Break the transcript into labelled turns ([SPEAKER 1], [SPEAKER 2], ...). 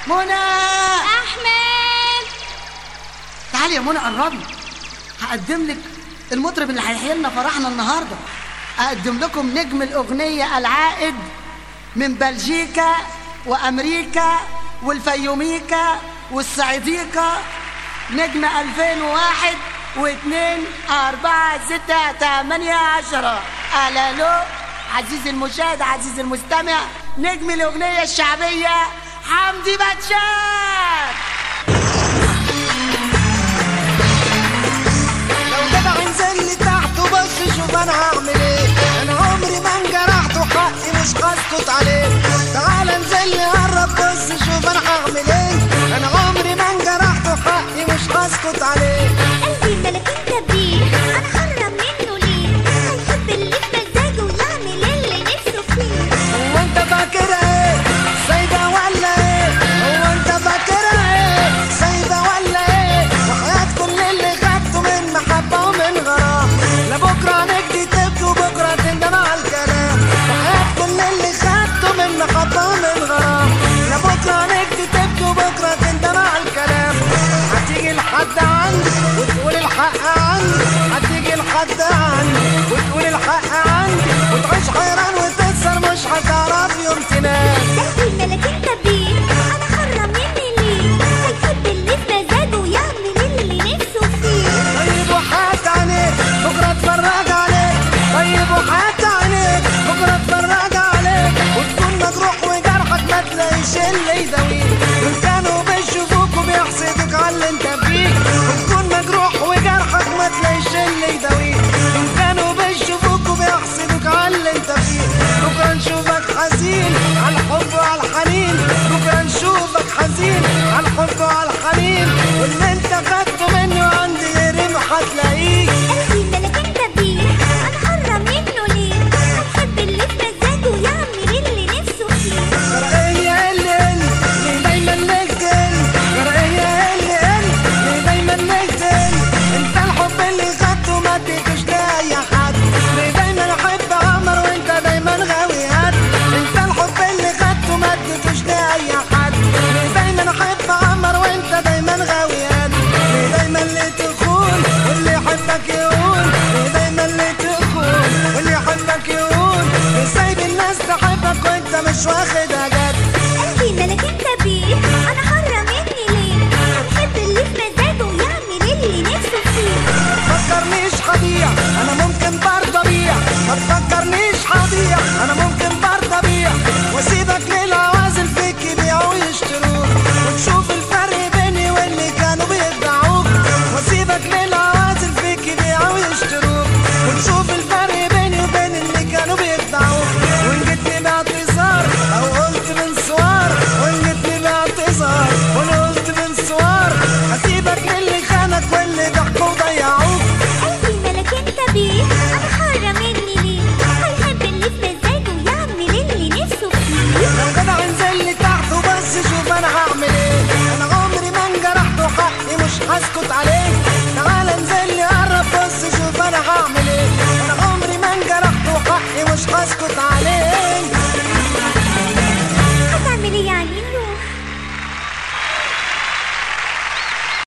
[SPEAKER 1] منى
[SPEAKER 2] احمد
[SPEAKER 1] تعالي يا منى قربي هقدم لك المطرب اللي هيحيي لنا فرحنا النهارده اقدم لكم نجم الاغنيه العائد من بلجيكا وامريكا والفيوميكا والصعيديكا نجم 2001 و2 4 6 8 10 اهلا له عزيزي المشاهد عزيزي المستمع نجم الاغنيه الشعبيه حمدي باتشان
[SPEAKER 3] لو جدع انزل لي تحت وبص شوف انا هعمل ايه انا عمري ما انجرحت وحقي مش هسكت عليه تعال انزل لي قرب بص شوف انا هعمل ايه انا عمري ما انجرحت وحقي مش هسكت عليه
[SPEAKER 2] قلبي ملكين تبيه انا حرم منه ليه هيحب اللي بمزاجه ويعمل اللي نفسه فيه
[SPEAKER 3] هو انت فاكر ايه سايبه ولا ايه هو انت فاكر ايه سايبه ولا ايه وحياة كل اللي خدته من محبه ومن غرام لبكره نجدي تبكي وبكره تندم على الكلام وحياة كل اللي خدته من محبه ومن غرام لبكره نجدي تبكي وبكره تندم على الكلام هتيجي لحد عندي وتقول الحق عندي هتيجي لحد عندي وتقول الحق عندي وتعيش حيران وتسهر مش هتعرف يوم تنام
[SPEAKER 2] قلبي ملكين تبيه انا حرم مني ليه هيحب اللي بمزاجه ويعمل اللي نفسه فيه
[SPEAKER 3] طيب وحات عليك بكره اتفرج عليك طيب وحات عليك بكره اتفرج عليك وتكون مجروح وجرحك ما تلاقيش اللي يداويك دول كانوا بيشوفوك وبيحسدوك على اللي انت فيه وتكون مجروح وجرحك ما تلاقيش اللي يداويك دول كانوا بيشوفوك وبيحسدوك على اللي انت فيه بكره نشوفك حزين على الحب وعلى الحنين بكره نشوفك حزين على الحب وعلى الحنين واللي انت خدته منه عندي غيري ما هتلاقيه
[SPEAKER 2] قلبي ملكين تبيه انا حرم منه ليه هيحب اللي بمزاجه ويعمل اللي نفسه فيه
[SPEAKER 3] فرقية اللي انت ليه دايما نجدل فرقية اللي انت ليه دايما نجدل انت الحب اللي خدته ما اديتوش لاي حد ليه دايما احب عمر وانت دايما غاوي هد انت الحب اللي خدته ما اديتوش لاي حد ليه دايما احب عمر وانت دايما غاوي هد ليه دايما اللي تخون واللي يحبك يقول ليه دايما اللي تخون واللي يحبك يقول ليه سايب الناس تحبك وانت مش واخد